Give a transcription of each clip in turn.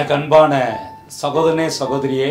எனக்கு அன்பான சகோதரனே சகோதரியே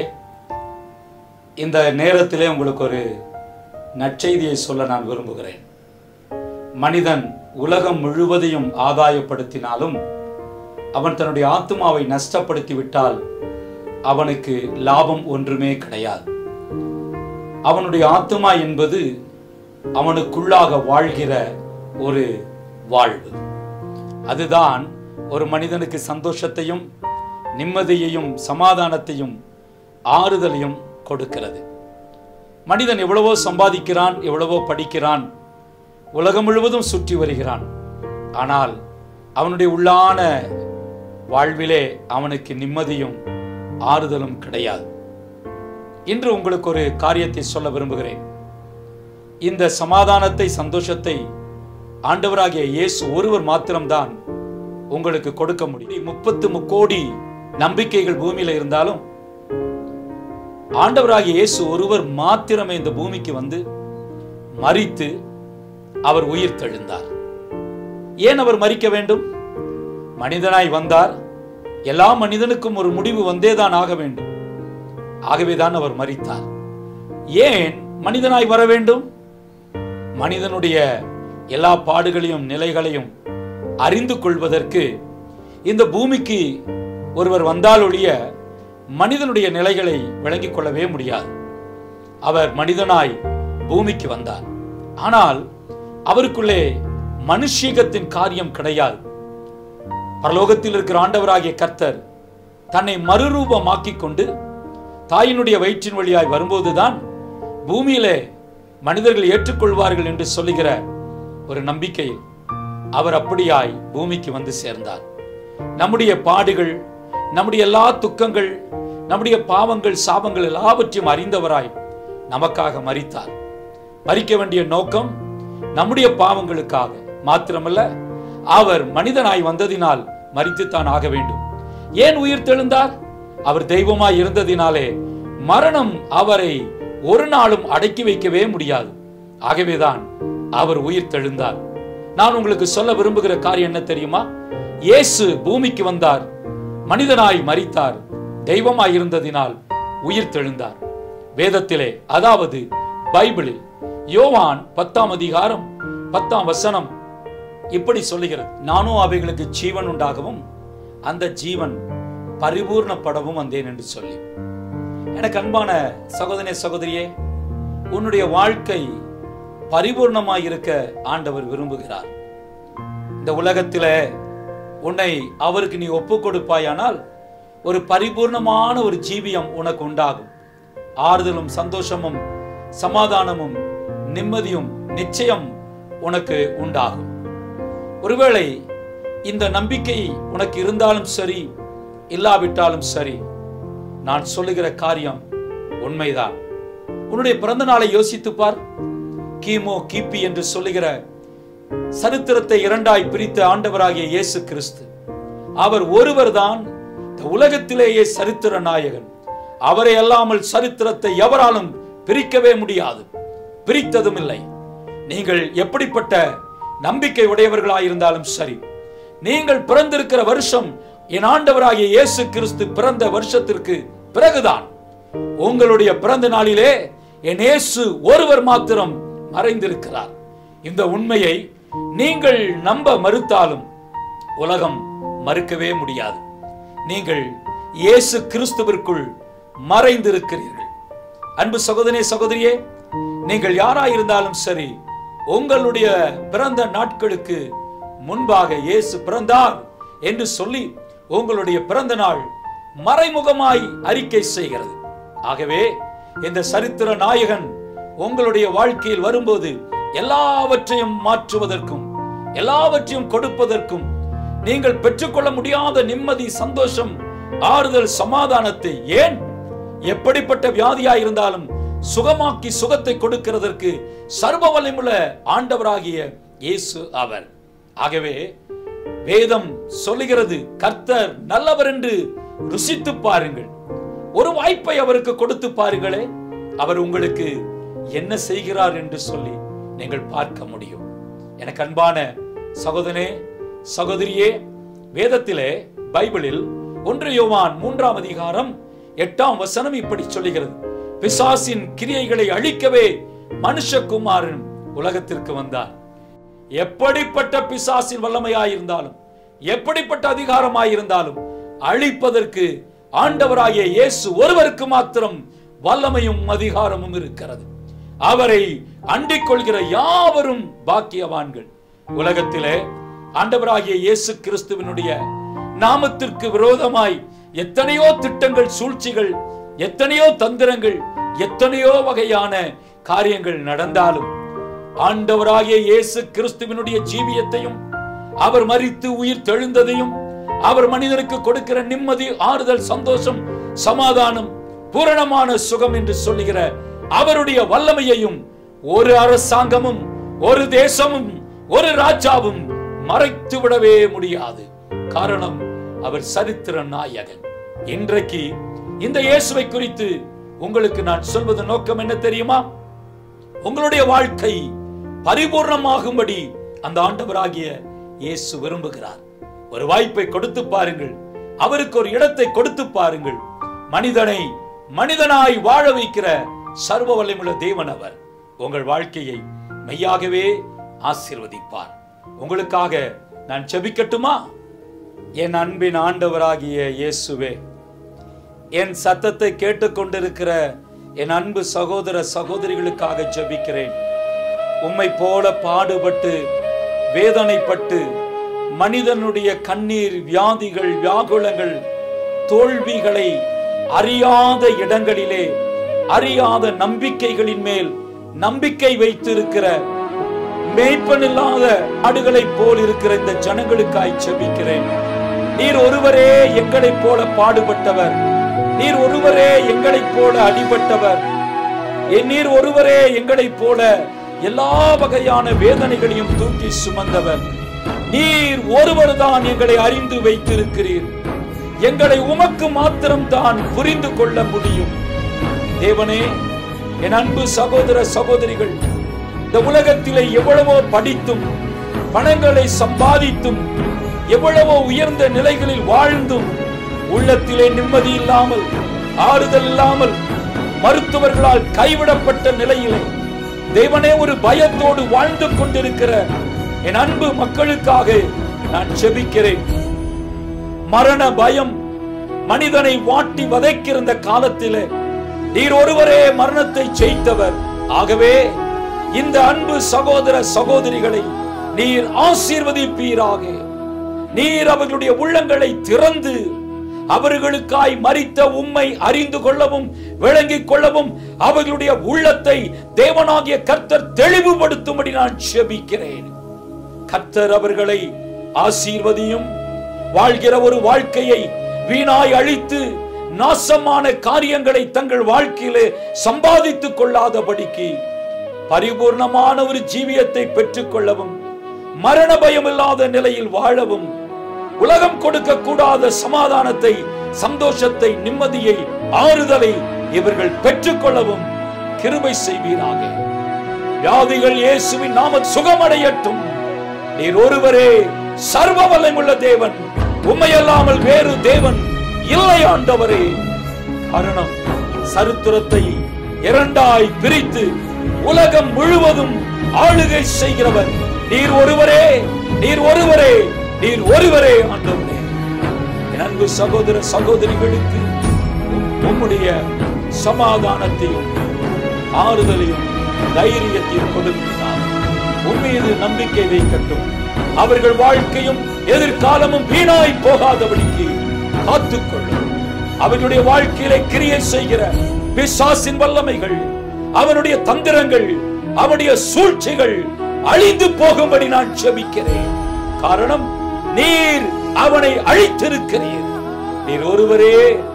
இந்த நேரத்திலே உங்களுக்கு ஒரு நற்செய்தியை சொல்ல நான் விரும்புகிறேன் மனிதன் உலகம் முழுவதையும் ஆதாயப்படுத்தினாலும் அவன் தன்னுடைய ஆத்மாவை நஷ்டப்படுத்தி விட்டால் அவனுக்கு லாபம் ஒன்றுமே கிடையாது அவனுடைய ஆத்மா என்பது அவனுக்குள்ளாக வாழ்கிற ஒரு வாழ்வு அதுதான் ஒரு மனிதனுக்கு சந்தோஷத்தையும் நிம்மதியையும் சமாதானத்தையும் ஆறுதலையும் கொடுக்கிறது மனிதன் எவ்வளவோ சம்பாதிக்கிறான் எவ்வளவோ படிக்கிறான் உலகம் முழுவதும் சுற்றி வருகிறான் ஆனால் அவனுடைய உள்ளான வாழ்விலே அவனுக்கு நிம்மதியும் ஆறுதலும் கிடையாது இன்று உங்களுக்கு ஒரு காரியத்தை சொல்ல விரும்புகிறேன் இந்த சமாதானத்தை சந்தோஷத்தை ஆண்டவராகிய இயேசு ஒருவர் மாத்திரம்தான் உங்களுக்கு கொடுக்க முடியும் முப்பத்து முக்கோடி நம்பிக்கைகள் பூமியில இருந்தாலும் ஆண்டவராகிய இயேசு ஒருவர் மாத்திரமே இந்த பூமிக்கு வந்து மரித்து அவர் உயிர் தெழுந்தார் ஏன் அவர் மரிக்க வேண்டும் மனிதனாய் வந்தார் எல்லா மனிதனுக்கும் ஒரு முடிவு வந்தேதான் ஆக வேண்டும் ஆகவேதான் அவர் மரித்தார் ஏன் மனிதனாய் வர வேண்டும் மனிதனுடைய எல்லா பாடுகளையும் நிலைகளையும் அறிந்து கொள்வதற்கு இந்த பூமிக்கு ஒருவர் வந்தால் ஒழிய மனிதனுடைய நிலைகளை விளங்கிக் கொள்ளவே முடியாது அவர் மனிதனாய் பூமிக்கு வந்தார் ஆனால் அவருக்குள்ளே மனுஷீகத்தின் காரியம் கிடையாது பரலோகத்தில் இருக்கிற ஆண்டவராகிய கர்த்தர் தன்னை மறுரூபமாக்கிக் கொண்டு தாயினுடைய வயிற்றின் வழியாய் வரும்போதுதான் பூமியிலே மனிதர்கள் ஏற்றுக்கொள்வார்கள் என்று சொல்லுகிற ஒரு நம்பிக்கையில் அவர் அப்படியாய் பூமிக்கு வந்து சேர்ந்தார் நம்முடைய பாடுகள் நம்முடைய எல்லா துக்கங்கள் நம்முடைய பாவங்கள் சாபங்கள் எல்லாவற்றையும் அறிந்தவராய் நமக்காக மரித்தார் மறிக்க வேண்டிய நோக்கம் நம்முடைய பாவங்களுக்காக மாத்திரமல்ல அவர் மனிதனாய் வந்ததினால் மறித்துத்தான் ஆக வேண்டும் ஏன் உயிர் தெழுந்தார் அவர் தெய்வமாய் இருந்ததினாலே மரணம் அவரை ஒரு நாளும் அடக்கி வைக்கவே முடியாது ஆகவேதான் அவர் உயிர் தெழுந்தார் நான் உங்களுக்கு சொல்ல விரும்புகிற காரியம் என்ன தெரியுமா இயேசு பூமிக்கு வந்தார் மனிதனாய் மரித்தார் தெய்வமாய் இருந்ததினால் உயிர் தெழுந்தார் வேதத்திலே அதாவது பைபிளில் யோவான் பத்தாம் அதிகாரம் பத்தாம் வசனம் இப்படி சொல்லுகிறது நானும் அவைகளுக்கு ஜீவன் உண்டாகவும் அந்த ஜீவன் பரிபூர்ணப்படவும் வந்தேன் என்று சொல்லி எனக்கு அன்பான சகோதரனே சகோதரியே உன்னுடைய வாழ்க்கை பரிபூர்ணமாய் இருக்க ஆண்டவர் விரும்புகிறார் இந்த உலகத்தில உன்னை அவருக்கு நீ ஒப்பு கொடுப்பாயானால் ஒரு பரிபூர்ணமான ஒரு ஜீவியம் உனக்கு உண்டாகும் ஆறுதலும் சந்தோஷமும் சமாதானமும் நிம்மதியும் நிச்சயம் உனக்கு உண்டாகும் ஒருவேளை இந்த நம்பிக்கை உனக்கு இருந்தாலும் சரி இல்லாவிட்டாலும் சரி நான் சொல்லுகிற காரியம் உண்மைதான் உன்னுடைய பிறந்த நாளை யோசித்து பார் கிமு கிபி என்று சொல்லுகிற சரித்திரத்தை இரண்டாய் பிரித்த ஆண்டவராகிய இயேசு கிறிஸ்து அவர் ஒருவர்தான் இந்த உலகத்திலேயே சரித்திர நாயகன் அவரை அல்லாமல் சரித்திரத்தை எவராலும் பிரிக்கவே முடியாது பிரித்ததும் இல்லை நீங்கள் எப்படிப்பட்ட நம்பிக்கை உடையவர்களாயிருந்தாலும் சரி நீங்கள் பிறந்திருக்கிற வருஷம் என் ஆண்டவராகிய இயேசு கிறிஸ்து பிறந்த வருஷத்திற்கு பிறகுதான் உங்களுடைய பிறந்த நாளிலே என் இயேசு ஒருவர் மாத்திரம் மறைந்திருக்கிறார் இந்த உண்மையை நீங்கள் நம்ப மறுத்தாலும் உலகம் மறுக்கவே முடியாது நீங்கள் இயேசு கிறிஸ்துவிற்குள் மறைந்திருக்கிறீர்கள் அன்பு சகோதரனே சகோதரியே நீங்கள் யாராயிருந்தாலும் சரி உங்களுடைய பிறந்த நாட்களுக்கு முன்பாக இயேசு பிறந்தார் என்று சொல்லி உங்களுடைய பிறந்த நாள் மறைமுகமாய் அறிக்கை செய்கிறது ஆகவே இந்த சரித்திர நாயகன் உங்களுடைய வாழ்க்கையில் வரும்போது எல்லாவற்றையும் மாற்றுவதற்கும் எல்லாவற்றையும் கொடுப்பதற்கும் நீங்கள் பெற்றுக்கொள்ள முடியாத நிம்மதி சந்தோஷம் ஆறுதல் சமாதானத்தை ஏன் எப்படிப்பட்ட வியாதியாயிருந்தாலும் சுகமாக்கி சுகத்தை கொடுக்கிறதற்கு சர்வ வல்லமுள்ள ஆண்டவராகிய இயேசு அவர் ஆகவே வேதம் சொல்லுகிறது கர்த்தர் நல்லவர் என்று ருசித்து பாருங்கள் ஒரு வாய்ப்பை அவருக்கு கொடுத்து பாருங்களே அவர் உங்களுக்கு என்ன செய்கிறார் என்று சொல்லி நீங்கள் பார்க்க முடியும் எனக்கு அன்பான சகோதரனே சகோதரியே வேதத்திலே பைபிளில் ஒன்று யோவான் மூன்றாம் அதிகாரம் எட்டாம் வசனம் இப்படி சொல்லுகிறது பிசாசின் கிரியைகளை அழிக்கவே மனுஷகுமாரன் உலகத்திற்கு வந்தார் எப்படிப்பட்ட பிசாசின் வல்லமையாயிருந்தாலும் எப்படிப்பட்ட அதிகாரமாயிருந்தாலும் அழிப்பதற்கு ஆண்டவராகிய இயேசு ஒருவருக்கு மாத்திரம் வல்லமையும் அதிகாரமும் இருக்கிறது அவரை அண்டிக் கொள்கிற யாவரும் பாக்கியவான்கள் உலகத்திலே ஆண்டவராகிய இயேசு கிறிஸ்துவினுடைய நாமத்திற்கு விரோதமாய் எத்தனையோ திட்டங்கள் சூழ்ச்சிகள் எத்தனையோ தந்திரங்கள் எத்தனையோ வகையான காரியங்கள் நடந்தாலும் ஆண்டவராகிய இயேசு கிறிஸ்துவினுடைய ஜீவியத்தையும் அவர் மரித்து உயிர் தெழுந்ததையும் அவர் மனிதனுக்கு கொடுக்கிற நிம்மதி ஆறுதல் சந்தோஷம் சமாதானம் பூரணமான சுகம் என்று சொல்லுகிற அவருடைய வல்லமையையும் ஒரு அரசாங்கமும் ஒரு தேசமும் ஒரு ராஜாவும் மறைத்து விடவே முடியாது காரணம் அவர் சரித்திர நாயகன் இன்றைக்கு இந்த இயேசுவை குறித்து உங்களுக்கு நான் சொல்வது நோக்கம் என்ன தெரியுமா உங்களுடைய வாழ்க்கை பரிபூர்ணமாகும்படி அந்த ஆண்டவராகிய இயேசு விரும்புகிறார் ஒரு வாய்ப்பை கொடுத்து பாருங்கள் அவருக்கு ஒரு இடத்தை கொடுத்து பாருங்கள் மனிதனை மனிதனாய் வாழ வைக்கிற சர்வ வல்லமுள்ள தேவன் அவர் உங்கள் வாழ்க்கையை மெய்யாகவே ஆசீர்வதிப்பார் உங்களுக்காக நான் செபிக்கட்டுமா என் அன்பின் ஆண்டவராகிய இயேசுவே என் சத்தத்தை கேட்டுக்கொண்டிருக்கிற என் அன்பு சகோதர சகோதரிகளுக்காக ஜெபிக்கிறேன் உம்மை போல பாடுபட்டு வேதனைப்பட்டு மனிதனுடைய கண்ணீர் வியாதிகள் வியாகுலங்கள் தோல்விகளை அறியாத இடங்களிலே அறியாத நம்பிக்கைகளின் மேல் நம்பிக்கை வைத்திருக்கிற மேய்ப்பனில்லாத ஆடுகளைப் போல் இருக்கிற இந்த ஜனங்களுக்காய் செபிக்கிறேன் நீர் ஒருவரே எங்களைப் போல பாடுபட்டவர் நீர் ஒருவரே எங்களைப் போல அடிபட்டவர் என் நீர் ஒருவரே எங்களைப் போல எல்லா வகையான வேதனைகளையும் தூக்கி சுமந்தவர் நீர் ஒருவர் தான் எங்களை அறிந்து வைத்திருக்கிறீர் எங்களை உமக்கு மாத்திரம் தான் புரிந்து கொள்ள முடியும் தேவனே என் அன்பு சகோதர சகோதரிகள் இந்த உலகத்திலே எவ்வளவோ படித்தும் பணங்களை சம்பாதித்தும் எவ்வளவோ உயர்ந்த நிலைகளில் வாழ்ந்தும் உள்ளத்திலே நிம்மதி இல்லாமல் ஆறுதல் இல்லாமல் மருத்துவர்களால் கைவிடப்பட்ட நிலையிலே தேவனே ஒரு பயத்தோடு வாழ்ந்து கொண்டிருக்கிற என் அன்பு மக்களுக்காக நான் செபிக்கிறேன் மரண பயம் மனிதனை வாட்டி வதைக்கிற காலத்திலே நீர் ஒருவரே மரணத்தை ஜெயித்தவர் ஆகவே இந்த அன்பு சகோதர சகோதரிகளை நீர் ஆசீர்வதிப்பீராக நீர் அவர்களுடைய உள்ளங்களை திறந்து அவர்களுக்காய் மரித்த உம்மை அறிந்து கொள்ளவும் விளங்கிக் கொள்ளவும் அவர்களுடைய உள்ளத்தை தேவனாகிய கர்த்தர் தெளிவுபடுத்தும்படி நான் செபிக்கிறேன் கர்த்தர் அவர்களை ஆசீர்வதியும் வாழ்கிற ஒரு வாழ்க்கையை வீணாய் அழித்து நாசமான காரியங்களை தங்கள் வாழ்க்கையிலே சம்பாதித்துக் கொள்ளாதபடிக்கு பரிபூர்ணமான ஒரு ஜீவியத்தை பெற்றுக் கொள்ளவும் மரண பயம் இல்லாத நிலையில் வாழவும் உலகம் கொடுக்க கூடாத சமாதானத்தை சந்தோஷத்தை நிம்மதியை ஆறுதலை இவர்கள் பெற்றுக்கொள்ளவும் கிருபை செய்வீராக வியாதிகள் இயேசுவின் நாம சுகமடையட்டும் நீர் ஒருவரே சர்வ வல்லமுள்ள தேவன் உண்மையல்லாமல் வேறு தேவன் இல்லை ஆண்டவரே காரணம் சரித்திரத்தை இரண்டாய் பிரித்து உலகம் முழுவதும் ஆளுகை செய்கிறவர் நீர் ஒருவரே நீர் ஒருவரே நீர் ஒருவரே ஆண்டவரே என் அன்பு சகோதர சகோதரிகளுக்கு உம்முடைய சமாதானத்தையும் ஆறுதலையும் தைரியத்தையும் கொடுக்கிறார் உன் மீது நம்பிக்கை வைக்கட்டும் அவர்கள் வாழ்க்கையும் எதிர்காலமும் வீணாய் போகாதபடிக்கு காத்துக்கொள்ளும் அவர்களுடைய வாழ்க்கையிலே கிரியை செய்கிற பிசாசின் வல்லமைகள் அவனுடைய தந்திரங்கள் அவனுடைய சூழ்ச்சிகள் அழிந்து போகும்படி நான் செபிக்கிறேன் காரணம் நீர் அவனை அழித்திருக்கிறீர் நீர் ஒருவரே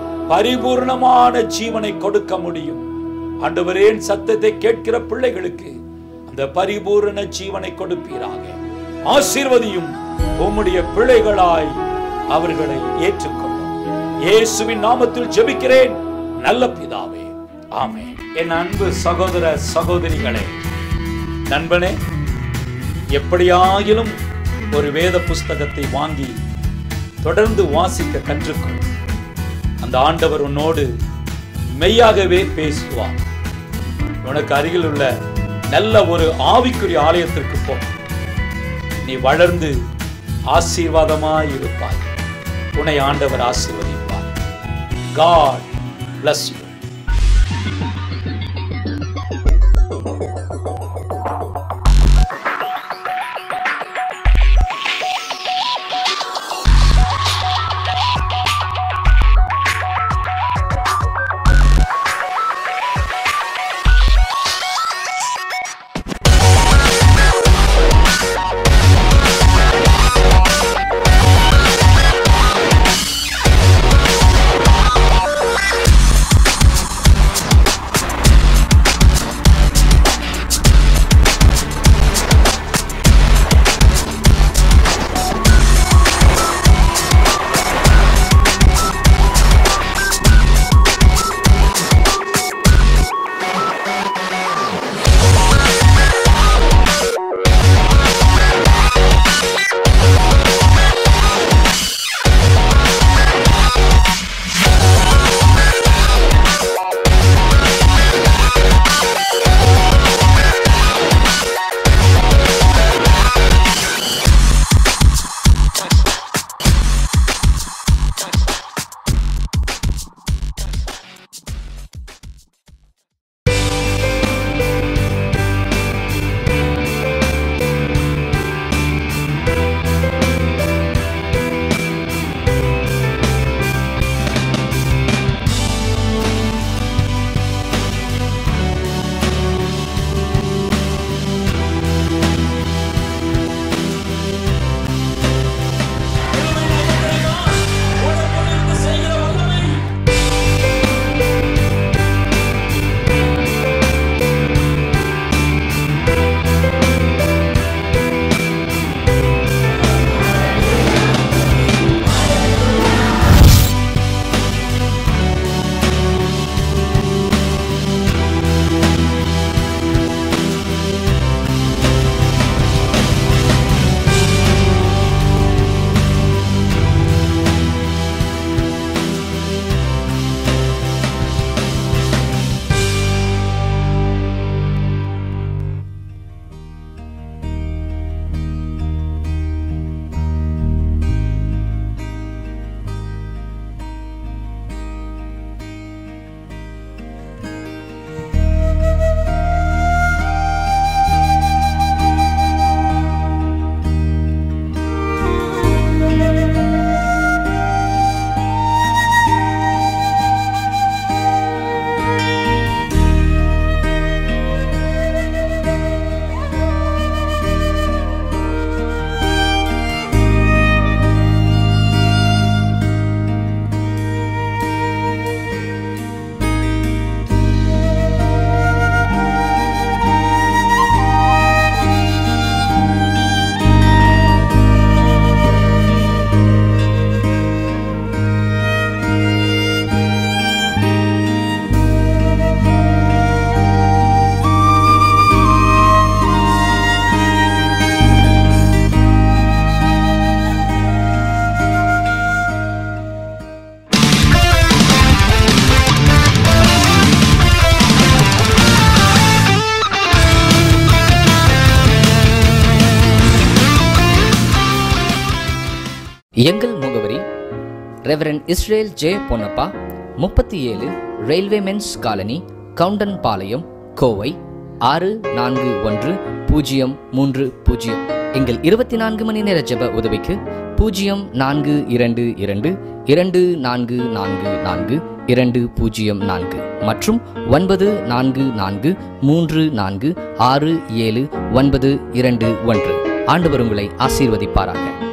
பரிபூர்ணமான ஜீவனை கொடுக்க முடியும் ஆண்டவரே என் சத்தத்தை கேட்கிற பிள்ளைகளுக்கு அந்த பரிபூரண ஜீவனை கொடுப்பீராக ஆசீர்வதியும் உம்முடைய பிள்ளைகளாய் அவர்களை ஏற்றுக்கொள்ளும் இயேசுவின் நாமத்தில் ஜெபிக்கிறேன் நல்ல பிதாவே ஆமென் என் அன்பு சகோதர சகோதரிகளே நண்பனே எப்படியாயிலும் ஒரு வேத புஸ்தகத்தை வாங்கி தொடர்ந்து வாசிக்க கற்றுக்கொள் அந்த ஆண்டவர் உன்னோடு மெய்யாகவே பேசுவார் உனக்கு அருகில் உள்ள நல்ல ஒரு ஆவிக்குரிய ஆலயத்திற்கு போ நீ வளர்ந்து ஆசீர்வாதமாய் இருப்பாய் உன்னை ஆண்டவர் ஆசீர்வதிப்பார் காட் bless you எங்கள் முகவரி ரெவரண்ட் இஸ்ரேல் ஜே பொன்னப்பா முப்பத்தி ஏழு railway men's colony Kavundampalayam Kovai ஆறு நான்கு ஒன்று பூஜ்ஜியம் மூன்று பூஜ்ஜியம் எங்கள் இருபத்தி நான்கு மணி நேர ஜெப உதவிக்கு பூஜ்ஜியம் நான்கு இரண்டு இரண்டு இரண்டு நான்கு நான்கு நான்கு இரண்டு பூஜ்ஜியம் நான்கு மற்றும் ஒன்பது நான்கு நான்கு மூன்று நான்கு ஆறு ஏழு ஒன்பது இரண்டு ஒன்று ஆண்டவர் உங்களை ஆசீர்வதிப்பாராக